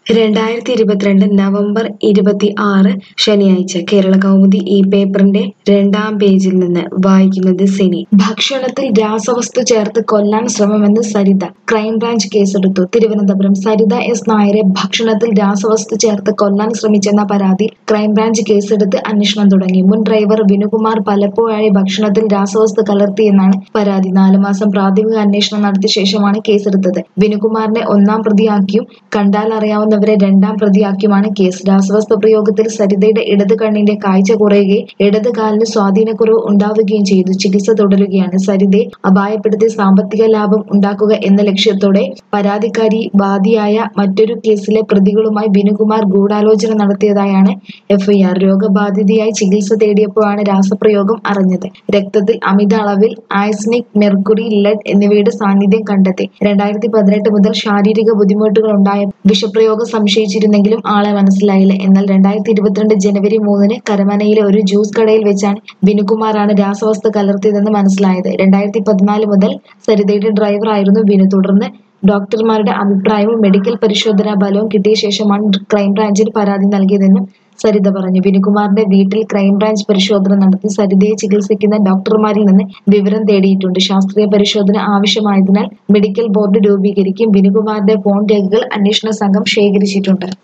രണ്ടായിരത്തി ഇരുപത്തിരണ്ട് നവംബർ ഇരുപത്തി ആറ് ശനിയാഴ്ച കേരള കൗമുദി ഈ പേപ്പറിന്റെ രണ്ടാം പേജിൽ നിന്ന് വായിക്കുന്നത് സിനി ഭക്ഷണത്തിൽ രാസവസ്തു ചേർത്ത് കൊല്ലാൻ ശ്രമമെന്ന് സരിത ക്രൈംബ്രാഞ്ച് കേസെടുത്തു തിരുവനന്തപുരം സരിത എസ് നായരെ ഭക്ഷണത്തിൽ രാസവസ്തു ചേർത്ത് കൊല്ലാൻ ശ്രമിച്ചെന്ന പരാതിയിൽ ക്രൈംബ്രാഞ്ച് കേസെടുത്ത് അന്വേഷണം തുടങ്ങി മുൻ ഡ്രൈവർ വിനുകുമാർ പലപ്പോഴായി ഭക്ഷണത്തിൽ രാസവസ്തു കലർത്തിയെന്നാണ് പരാതി നാലു മാസം പ്രാഥമിക അന്വേഷണം നടത്തിയ ശേഷമാണ് കേസെടുത്തത് വിനുകുമാറിനെ ഒന്നാം പ്രതിയാക്കിയും കണ്ടാൽ അറിയാവുന്നവരെ രണ്ടാം പ്രതിയാക്കിയുമാണ് കേസ് രാസവസ്തു പ്രയോഗത്തിൽ സരിതയുടെ ഇടത് കണ്ണിന്റെ കാഴ്ച കുറയുകയും ഇടത് കാലിന് സ്വാധീനക്കുറവ് ഉണ്ടാവുകയും ചെയ്തു ചികിത്സ തുടരുകയാണ് സരിതയെ അപായപ്പെടുത്തി സാമ്പത്തിക ലാഭം ഉണ്ടാക്കുക എന്ന ലക്ഷ്യത്തോടെ പരാതിക്കാരി വാദിയായ മറ്റൊരു കേസിലെ പ്രതികളുമായി വിനുകുമാർ ഗൂഢാലോചന നടത്തിയതായാണ് എഫ്ഐആർ രോഗബാധിതയായി ചികിത്സ തേടിയപ്പോഴാണ് രാസപ്രയോഗം അറിഞ്ഞത് രക്തത്തിൽ അമിത അളവിൽ ആഴ്സനിക് മെർക്കുറി ലെഡ് എന്നിവയുടെ സാന്നിധ്യം കണ്ടെത്തി രണ്ടായിരത്തി പതിനെട്ട് മുതൽ ശാരീരിക ബുദ്ധിമുട്ടുകൾ ഉണ്ടായ വിഷപ്രയോഗം സംശയിച്ചിരുന്നെങ്കിലും ആളെ മനസ്സിലായില്ല എന്നാൽ രണ്ടായിരത്തി ഇരുപത്തിരണ്ട് ജനുവരി മൂന്നിന് കരമനയിലെ ഒരു ജ്യൂസ് കടയിൽ വെച്ചാണ് വിനുകുമാറാണ് രാസവസ്തു കലർത്തിയതെന്ന് മനസ്സിലായത് രണ്ടായിരത്തി പതിനാല് മുതൽ സരിതയുടെ ഡ്രൈവറായിരുന്നു വിനു തുടർന്ന് ഡോക്ടർമാരുടെ അഭിപ്രായവും മെഡിക്കൽ പരിശോധനാ ഫലവും കിട്ടിയ ശേഷമാണ് ക്രൈംബ്രാഞ്ചിന് പരാതി നൽകിയതെന്നും സരിത പറഞ്ഞു വിനുകുമാറിന്റെ വീട്ടിൽ ക്രൈംബ്രാഞ്ച് പരിശോധന നടത്തി സരിതയെ ചികിത്സിക്കുന്ന ഡോക്ടർമാരിൽ നിന്ന് വിവരം തേടിയിട്ടുണ്ട് ശാസ്ത്രീയ പരിശോധന ആവശ്യമായതിനാൽ മെഡിക്കൽ ബോർഡ് രൂപീകരിക്കും വിനുകുമാറിന്റെ ഫോൺ രേഖകൾ അന്വേഷണ സംഘം ശേഖരിച്ചിട്ടുണ്ട്